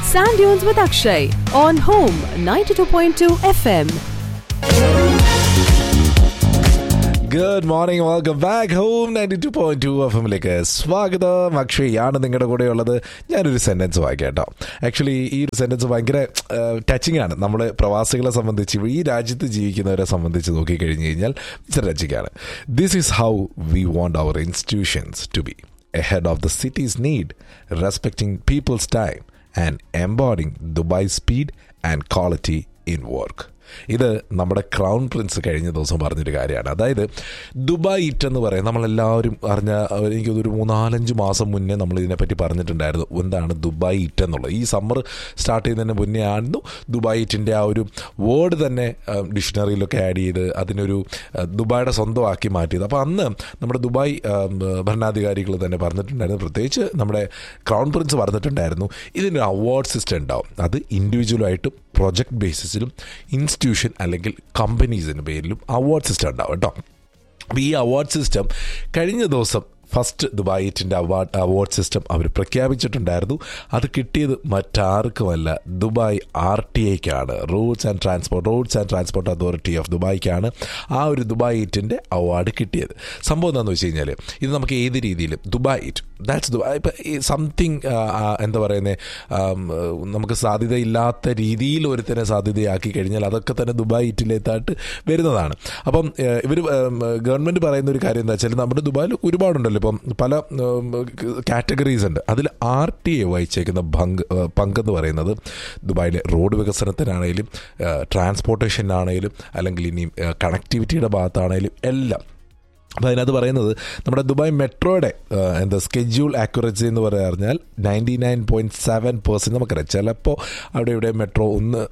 Sand Dunes with Akshay on Home 92.2 FM. Good morning welcome back home ninety two point two F എമ്മിലേക്ക് സ്വാഗതം അക്ഷയ് ആണ് നിങ്ങളുടെ കൂടെ ഉള്ളത് ഞാനൊരു സെന്റൻസ് വായിക്കാം കേട്ടോ ആക്ച്വലി ഈ ഒരു സെന്റൻസ് ഭയങ്കര ടച്ചിങ് ആണ് നമ്മൾ പ്രവാസികളെ സംബന്ധിച്ച് ഈ രാജ്യത്ത് ജീവിക്കുന്നവരെ സംബന്ധിച്ച് നോക്കിക്കഴിഞ്ഞ് കഴിഞ്ഞാൽ ഇറ്റ്സ് ടച്ചിങ് ആണ് this is how we want our institutions to be ahead of the city's need, respecting people's time, and embodying Dubai's speed and quality in work. ഇത് നമ്മുടെ ക്രൗൺ പ്രിൻസ് കഴിഞ്ഞ ദിവസം പറഞ്ഞൊരു കാര്യമാണ് അതായത് ദുബായ് ഇറ്റ് എന്ന് പറയും നമ്മളെല്ലാവരും അറിഞ്ഞ എനിക്കൊരു മൂന്നാലഞ്ച് മാസം മുന്നേ നമ്മൾ ഇതിനെപ്പറ്റി പറഞ്ഞിട്ടുണ്ടായിരുന്നു എന്താണ് ദുബായ് ഇറ്റ് എന്നുള്ളത് ഈ സമ്മർ സ്റ്റാർട്ട് ചെയ്യുന്നതിന് മുന്നേ ആയിരുന്നു ദുബായ് ഇറ്റിൻ്റെ ആ ഒരു വേർഡ് തന്നെ ഡിക്ഷണറിയിലൊക്കെ ആഡ് ചെയ്ത് അതിനൊരു ആ, ദുബായുടെ സ്വന്തമാക്കി മാറ്റിയത് അപ്പോൾ അന്ന് നമ്മുടെ ദുബായ് ആ, ഭരണാധികാരികൾ തന്നെ പറഞ്ഞിട്ടുണ്ടായിരുന്നു പ്രത്യേകിച്ച് നമ്മുടെ ക്രൗൺ പ്രിൻസ് പറഞ്ഞിട്ടുണ്ടായിരുന്നു ഇതിനൊരു അവാർഡ് സിസ്റ്റം ഉണ്ടാവും അത് ഇൻഡിവിജ്വലായിട്ടും പ്രൊജക്ട് ബേസിസിലും ഇൻസ്റ്റിറ്റ്യൂഷൻ അല്ലെങ്കിൽ കമ്പനീസിൻ്റെ പേരിലും അവാർഡ് സിസ്റ്റം ഉണ്ടാവും കേട്ടോ അപ്പോൾ ഈ അവാർഡ് സിസ്റ്റം കഴിഞ്ഞ ദിവസം ഫസ്റ്റ് ദുബായിറ്റിൻ്റെ അവാർഡ് അവാർഡ് സിസ്റ്റം അവർ പ്രഖ്യാപിച്ചിട്ടുണ്ടായിരുന്നു അത് കിട്ടിയത് മറ്റാർക്കുമല്ല ദുബായ് ആർ ടി ഐക്കാണ് roads and transport roads and transport authority of ദുബായ്ക്കാണ് ആ ഒരു ദുബായിറ്റിൻ്റെ അവാർഡ് കിട്ടിയത് സംഭവം എന്താണെന്ന് വെച്ച് കഴിഞ്ഞാൽ ഇത് നമുക്ക് ഏത് രീതിയിലും ദുബായ് ഇറ്റ് ദാറ്റ്സ് ദുബായ് ഇപ്പം സംതിങ് എന്താ പറയുന്നത് നമുക്ക് സാധ്യതയില്ലാത്ത രീതിയിൽ ഒരുത്തനെ സാധ്യതയാക്കി കഴിഞ്ഞാൽ അതൊക്കെ തന്നെ ദുബായ് ഇറ്റിലേത്തായിട്ട് വരുന്നതാണ് അപ്പം ഇവർ ഗവൺമെൻറ് പറയുന്ന ഒരു കാര്യം എന്താ വെച്ചാൽ നമ്മുടെ ദുബായിൽ ഒരുപാടുണ്ടല്ലോ ഇപ്പം പല കാറ്റഗറീസ് ഉണ്ട് അതിൽ ആർ ടി എ വഹിച്ചേക്കുന്ന പങ്ക് പങ്കെന്ന് പറയുന്നത് ദുബായിലെ റോഡ് വികസനത്തിനാണേലും ട്രാൻസ്പോർട്ടേഷനാണേലും അല്ലെങ്കിൽ ഇനിയും കണക്ടിവിറ്റിയുടെ ഭാഗത്താണേലും എല്ലാം അപ്പോൾ അതിനകത്ത് പറയുന്നത് നമ്മുടെ ദുബായ് മെട്രോയുടെ ആ, എന്താ സ്കെഡ്യൂൾ ആക്യുറസി എന്ന് പറഞ്ഞാൽ ninety nine point seven percent നമുക്കറിയാം ചിലപ്പോൾ അവിടെ ഇവിടെ മെട്രോ ഒന്ന്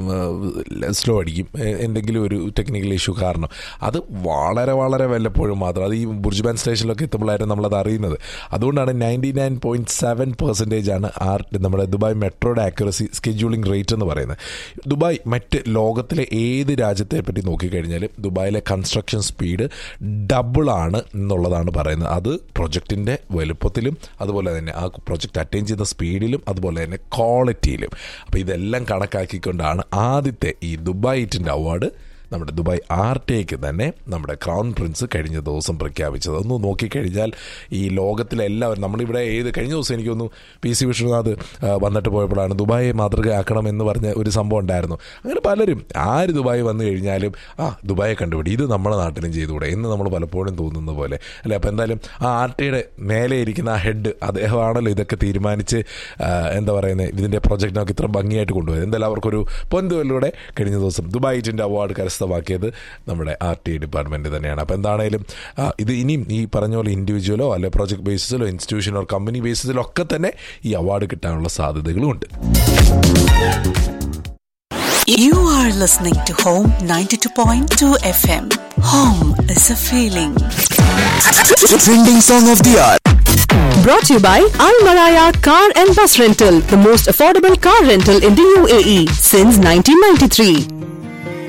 സ്ലോ അടിക്കും എ- എന്തെങ്കിലും ഒരു ടെക്നിക്കൽ ഇഷ്യൂ കാരണം അത് വളരെ വളരെ വല്ലപ്പോഴും മാത്രം അത് ഈ ബുർജ്മാൻ സ്റ്റേഷനിലൊക്കെ എത്തുമ്പോഴായിരുന്നു നമ്മളത് അറിയുന്നത് അതുകൊണ്ടാണ് ninety nine point seven percentage ആണ് ആർ നമ്മുടെ ദുബായ് മെട്രോയുടെ ആക്യുറസി സ്കെഡ്യൂളിംഗ് റേറ്റ് എന്ന് പറയുന്നത് ദുബായ് മറ്റ് ലോകത്തിലെ ഏത് രാജ്യത്തെ പറ്റി നോക്കിക്കഴിഞ്ഞാലും ദുബായിലെ കൺസ്ട്രക്ഷൻ സ്പീഡ് ഡബിൾ ആണ് എന്നുള്ളതാണ് പറയുന്നത് അത് പ്രൊജക്റ്റിൻ്റെ വലുപ്പത്തിലും അതുപോലെ തന്നെ ആ പ്രൊജക്റ്റ് അറ്റൈൻ ചെയ്യുന്ന സ്പീഡിലും അതുപോലെ തന്നെ ക്വാളിറ്റിയിലും അപ്പോൾ ഇതെല്ലാം കണക്കാക്കിക്കൊണ്ടാണ് ആദ്യത്തെ ഈ ദുബായ് ഇറ്റിൻ്റെ അവാർഡ് നമ്മുടെ ദുബായ് ആർ ടിക്ക് തന്നെ നമ്മുടെ ക്രൗൺ പ്രിൻസ് കഴിഞ്ഞ ദിവസം പ്രഖ്യാപിച്ചത് ഒന്ന് നോക്കിക്കഴിഞ്ഞാൽ ഈ ലോകത്തിലെ എല്ലാവരും നമ്മളിവിടെ ഏത് കഴിഞ്ഞ ദിവസം എനിക്കൊന്നു പി സി വിഷ്ണുനാഥ് ആ, വന്നിട്ട് പോയപ്പോഴാണ് ദുബായെ മാതൃകയാക്കണം എന്ന് പറഞ്ഞ ഒരു സംഭവം ഉണ്ടായിരുന്നു അങ്ങനെ പലരും ആര് ദുബായ് വന്നു കഴിഞ്ഞാലും ആ ദുബായെ കണ്ടുപിടി ഇത് നമ്മുടെ നാട്ടിലും ചെയ്തുകൂടെ എന്ന് നമ്മൾ പലപ്പോഴും തോന്നുന്ന പോലെ അല്ലെ അപ്പോൾ എന്തായാലും ആ ആർ ടിയുടെ മേലെ ഇരിക്കുന്ന ആ ഹെഡ് അദ്ദേഹമാണല്ലോ ഇതൊക്കെ തീരുമാനിച്ച് ആ, എന്താ പറയുന്നത് ഇതിൻ്റെ പ്രൊജക്റ്റിനൊക്കെ ഇത്ര ഭംഗിയായിട്ട് കൊണ്ടുപോയത് എന്തായാലും അവർക്കൊരു പൊന്തുവലിലൂടെ കഴിഞ്ഞ ദിവസം ദുബായ് ഇറ്റിൻ്റെ അവാർഡ് കരസ്ഥമാക്കിയത് നമ്മുടെ ആർ ടി ഡിപ്പാർട്ട്മെൻറ്റ് തന്നെയാണ് അപ്പോൾ എന്താണേലും ആ, ഇത് ഇനിയും ഈ പറഞ്ഞ പോലെ ഇൻഡിവിജ്വലോ അല്ലെ പ്രോജക്ട് ബേസിസിലോ ഇൻസ്റ്റിറ്റ്യൂഷനോ കമ്പനി ബേസിസിലോ ഒക്കെ തന്നെ ഈ അവാർഡ് കിട്ടാനുള്ള സാധ്യതകളും ഉണ്ട് You are listening to Home 92.2 FM. Home is a feeling. Trending song of the hour. Brought to you by Al Maraya Car and Bus Rental, the most affordable car rental in the UAE since 1993.